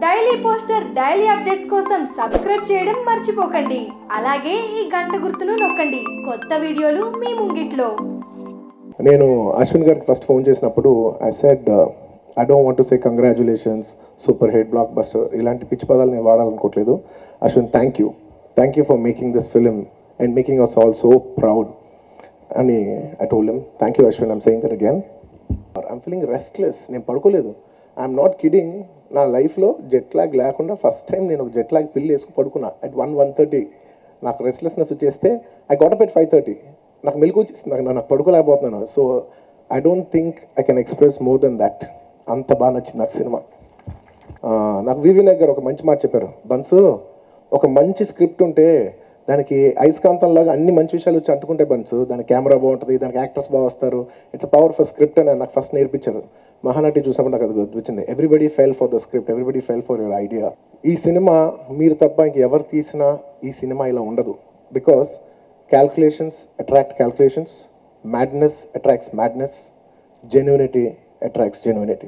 daily poster daily updates కోసం subscribe చేయడం మర్చిపోకండి అలాగే ఈ గంట గుర్తును నొక్కండి కొత్త వీడియోలు మీ ముంగిట్లో నేను అశ్విన్ గారికి ఫస్ట్ ఫోన్ చేసినప్పుడు I said I don't want to say congratulations super hit blockbuster ఇలాంటి పిచ్చి పదాలు నేను వాడాలనుకోవట్లేదు Ashwin thank you thank you for making this film and making us all so proud అని I told him thank you Ashwin I'm saying that again I'm feeling restless నేను పడుకోలేదు I'm not kidding నా లైఫ్లో జెట్ లాగ్ లేకుండా first time నేను ఒక jet lag పిల్లి వేసుకుని పడుకున్నా అట్ వన్ వన్ థర్టీ నాకు రెస్ట్లెస్నెస్ వచ్చేస్తే I got up at five thirty నాకు మెలకు వచ్చేసింది నాకు నాకు పడుకోలేకపోతున్నాను so I don't think I can express more than that అంత బాగా నచ్చింది నాకు సినిమా ఆ, నాకు వివి నాయక్ గారు ఒక మంచి మాట చెప్పారు బన్సు ఒక మంచి స్క్రిప్ట్ ఉంటే దానికి అయస్కాంతంలాగా అన్ని మంచి విషయాలు వచ్చి అంటుకుంటే బన్స్ దానికి కెమెరా బాగుంటుంది దానికి యాక్టర్స్ బాగా వస్తారు ఇట్స్ పవర్ఫుల్ స్క్రిప్ట్ అని నాకు ఫస్ట్ నేర్పించారు మహానటి చూసినప్పుడు నాకు అది గుర్తొచ్చింది everybody fell for the script everybody fell for your idea ఈ సినిమా మీరు తప్ప ఇంక ఎవరు తీసినా ఈ సినిమా ఇలా ఉండదు because calculations attract calculations madness attracts madness genuinity attracts genuinity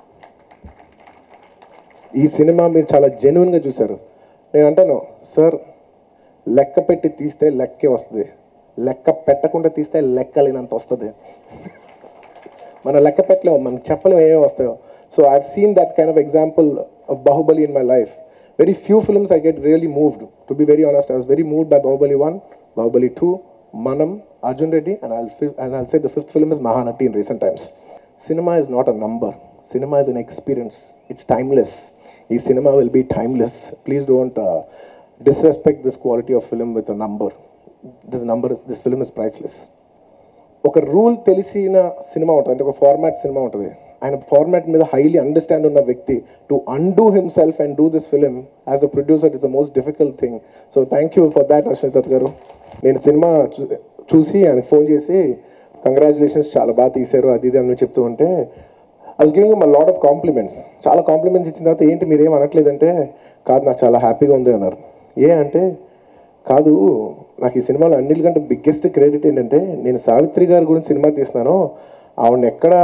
ఈ సినిమా మీరు చాలా జెన్యున్గా చూశారు నేను అంటాను సార్ లెక్క పెట్టి తీస్తే లెక్కే వస్తుంది లెక్క పెట్టకుండా తీస్తే లెక్కలేనంత వస్తుంది మనం లెక్క పెట్టలేము మనం చెప్పలేము ఏమేమి వస్తాయో so I seen that kind of example of Baahubali in my life very few films I get really moved to be very honest I was very moved by Baahubali one Baahubali two మనం Arjun Reddy and I'll and I'll say the fifth film is Mahanati in recent times cinema is not a number cinema is an experience it's timeless ఈ cinema will be timeless please don't disrespect this quality of film with a number this number is this film is priceless ఒక rule తెలిసిన cinema ఉంటుంది అంటే ఒక format cinema ఉంటుంది ఆయన format మీద highly understand ఉన్న వ్యక్తి to undo himself and do this film as a producer is the most difficult thing so thank you for that Ashwin Dutt garu నేను సినిమా చూ- చూసి ఆయనకు ఫోన్ చేసి కంగ్రాచులేషన్స్ చాలా బాగా తీశారు అది ఇది అని చెప్తూ ఉంటే I was giving my lot of compliments చాలా కాంప్లిమెంట్స్ ఇచ్చిన తర్వాత ఏంటి మీరు ఏం అనట్లేదంటే కాదు నాకు చాలా హ్యాపీగా ఉంది అన్నారు ఏ అంటే కాదు నాకు ఈ సినిమాలో అన్నిటికంటే బిగ్గెస్ట్ క్రెడిట్ ఏంటంటే నేను సావిత్రి గారి గురించి సినిమా తీస్తున్నాను ఆవిడని ఎక్కడ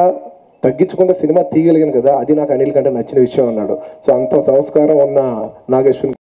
తగ్గించకుండా సినిమా తీయగలిగాను కదా అది నాకు అనిల్ కంటే నచ్చిన విషయం అన్నాడు సో అంత సంస్కారం ఉన్న నాగేశ్వన్